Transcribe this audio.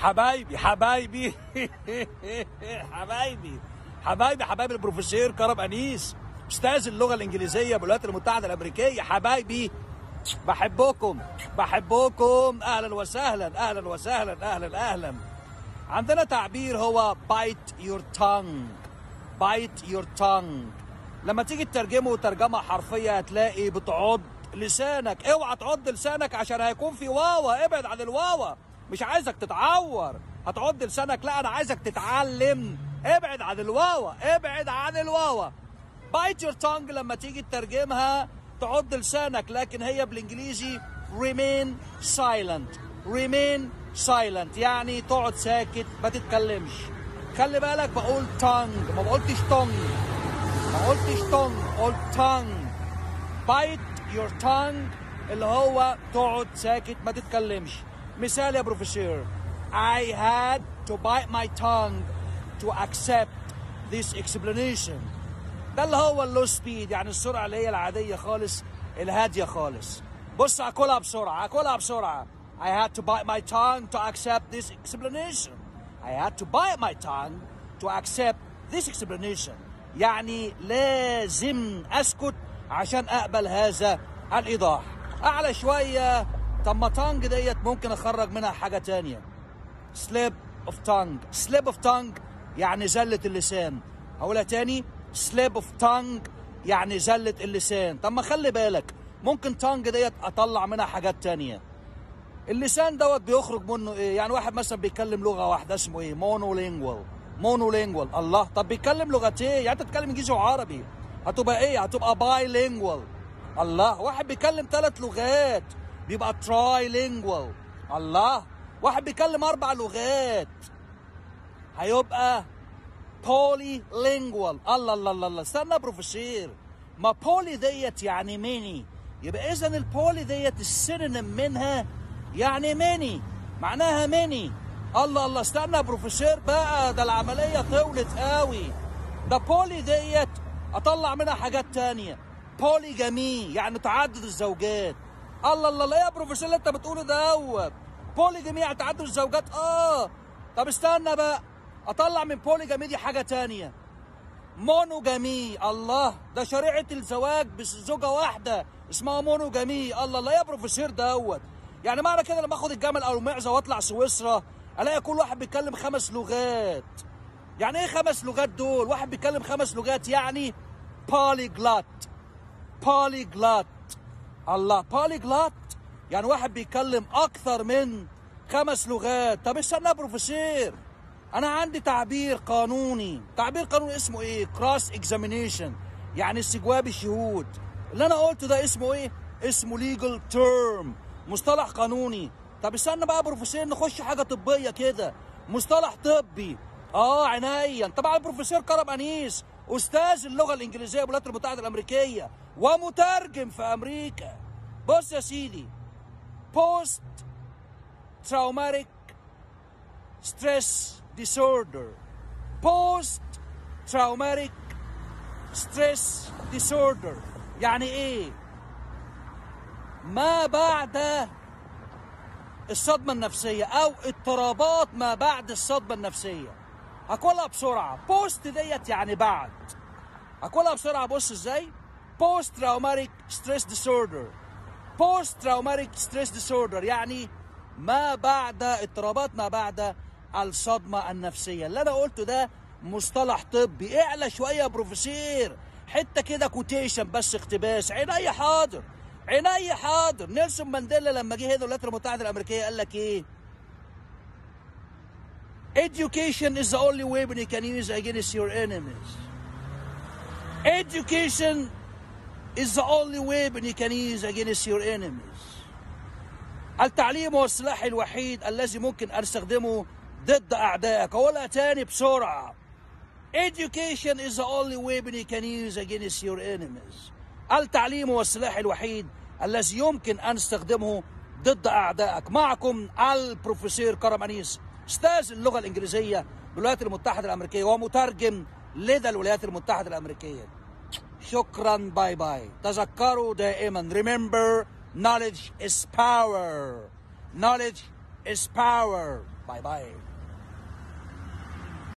حبايبي حبايبي حبايبي حبايبي حبايبي البروفيسور كرم انيس استاذ اللغه الانجليزيه بالولايات المتحده الامريكيه حبايبي بحبكم بحبكم اهلا وسهلا اهلا وسهلا اهلا اهلا عندنا تعبير هو bite your tongue bite your tongue لما تيجي تترجمه ترجمه حرفيه هتلاقي بتعض لسانك اوعى تعض لسانك عشان هيكون في واوا ابعد عن الواوا مش عايزك تتعور هتعض لسانك لا انا عايزك تتعلم ابعد عن الواوا ابعد عن الواوا بايت يور تونج لما تيجي تترجمها تعض لسانك لكن هي بالانجليزي remain silent remain silent يعني تقعد ساكت ما تتكلمش خلي بالك بقول tongue ما بقولتش tongue ما قلتش tongue قلت tongue bite your tongue اللي هو تقعد ساكت ما تتكلمش مثال يا بروفيسور I had to bite my tongue to accept this explanation ده اللي هو اللو سبيد يعني السرعة اللي هي العادية خالص الهادية خالص بص هاكلها بسرعة هاكلها بسرعة I had to bite my tongue to accept this explanation I had to bite my tongue to accept this explanation يعني لازم أسكت عشان أقبل هذا الإيضاح أعلى شوية طب ما تانج ديت ممكن أخرج منها حاجة تانية slip of tongue slip of tongue يعني زلة اللسان هقولها تاني slip of tongue يعني زلة اللسان طب ما خلي بالك ممكن تانج ديت اطلع منها حاجات تانية اللسان دوت بيخرج منه ايه يعني واحد مثلا بيتكلم لغة واحدة اسمه ايه مونولينجوال مونولينجوال الله طب بيتكلم لغتين يعني انت بتتكلم انجليزي وعربي هتبقى ايه هتبقى بايلينجوال الله واحد بيتكلم ثلاث لغات بيبقى ترايلينجوال الله واحد بيتكلم اربع لغات هيبقى بولي لينجوال الله الله الله الله استنى يا بروفيسور ما بولي ديت يعني ميني يبقى اذا البولي ديت السينونيم منها يعني ميني معناها ميني الله الله استنى يا بروفيسور بقى ده العمليه طولت قوي ده بولي ديت اطلع منها حاجات تانية بولي جميل يعني تعدد الزوجات الله الله الله يا بروفيسور اللي انت بتقوله دوت بولي جميل يعني تعدد الزوجات اه طب استنى بقى اطلع من بوليجامي دي حاجه تانية مونوجامي الله ده شريعه الزواج بزوجه واحده اسمها مونوجامي الله الله يا بروفيسور دوت يعني معنى كده لما اخد الجمل او المعزه واطلع سويسرا الاقي كل واحد بيتكلم خمس لغات يعني ايه خمس لغات دول واحد بيتكلم خمس لغات يعني بوليجلات بوليجلات الله بوليجلات يعني واحد بيتكلم اكثر من خمس لغات طب استنى يا بروفيسور انا عندي تعبير قانوني تعبير قانوني اسمه ايه كراس اكزامينيشن يعني استجواب الشهود اللي انا قلته ده اسمه ايه اسمه ليجل تيرم مصطلح قانوني طب استنى بقى يا بروفيسور نخش حاجه طبيه كده مصطلح طبي اه عينيا طبعا البروفيسور كرم انيس استاذ اللغه الانجليزيه بالولايات المتحده الامريكيه ومترجم في امريكا بص يا سيدي بوست تراوماتيك ستريس disorder post traumatic stress disorder يعني ايه ما بعد الصدمة النفسية أو اضطرابات ما بعد الصدمة النفسية هقولها بسرعة بوست ديت يعني بعد هقولها بسرعة بص ازاي بوست تراوماتيك ستريس ديسوردر بوست تراوماتيك ستريس ديسوردر يعني ما بعد اضطرابات ما بعد الصدمة النفسية اللي أنا قلته ده مصطلح طبي اعلى شوية يا بروفيسور حتة كده كوتيشن بس اقتباس عيني حاضر عيني حاضر نيلسون مانديلا لما جه هنا الولايات المتحدة الأمريكية قال لك إيه Education is the only weapon you can use against your enemies. Education is the only weapon you can use against your enemies. التعليم هو السلاح الوحيد الذي ممكن أن استخدمه ضد أعدائك أقولها تاني بسرعة Education is the only weapon you can use against your enemies التعليم هو السلاح الوحيد الذي يمكن أن استخدمه ضد أعدائك معكم البروفيسور كرم أنيس أستاذ اللغة الإنجليزية بالولايات المتحدة الأمريكية ومترجم لدى الولايات المتحدة الأمريكية شكرا باي باي تذكروا دائما remember knowledge is power knowledge is power باي باي